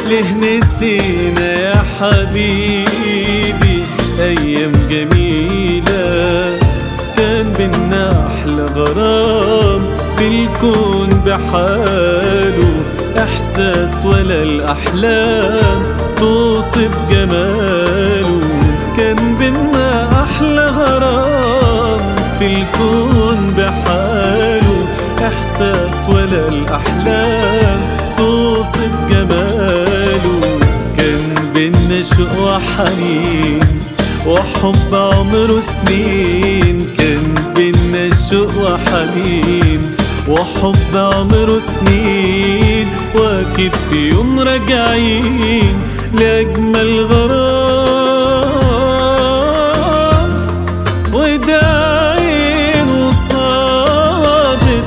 ليه نسينا يا حبيبي أيام جميلة كان بينا أحلى غرام في الكون بحاله إحساس ولا الأحلام توصف جماله كان بينا أحلى غرام في الكون بحاله إحساس ولا الأحلام توصف جماله كان بينا شوق وحنين وحب عمره سنين كان بينا شوق وحنين وحب عمره سنين واكيد في يوم راجعين لأجمل غرام وده عين وصادت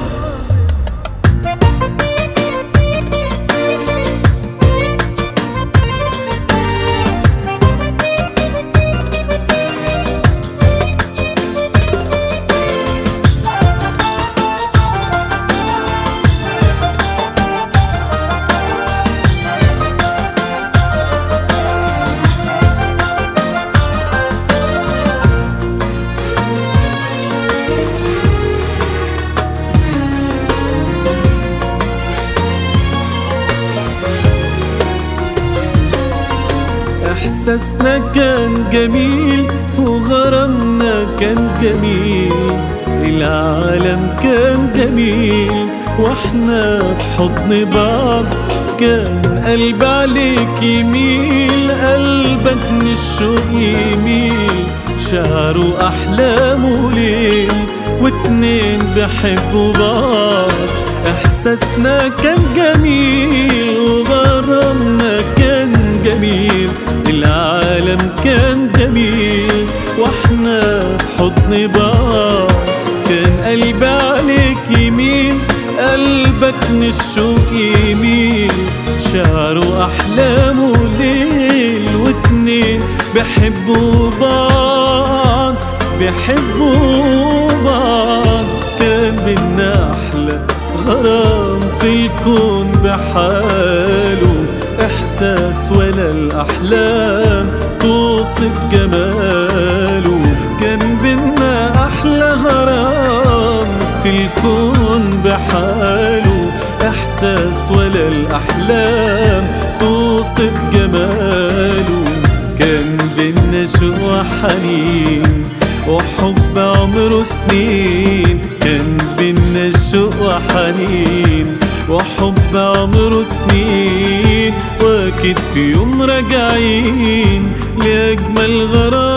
احساسنا كان جميل وغرامنا كان جميل العالم كان جميل واحنا في حضن بعض كان قلب عليك يميل قلبك من الشوق يميل شعره احلامه ليل واتنين بيحبوا بعض احساسنا كان جميل وغرامنا كان جميل العالم كان جميل واحنا في حضن بعض كان قلبي عليك يمين قلبك من الشوق يميل شعره احلامه ليل واتنين بيحبوا بعض بيحبوا بعض كان بينا احلى غرام في الكون بحاله إحساس ولا الأحلام توصف جماله كان بينا أحلى غرام في الكون بحاله إحساس ولا الأحلام توصف جماله كان بينا شوق وحنين وحب عمره سنين كان بينا شوق وحنين وحب عمره سنين واكيد في يوم راجعين لأجمل غرام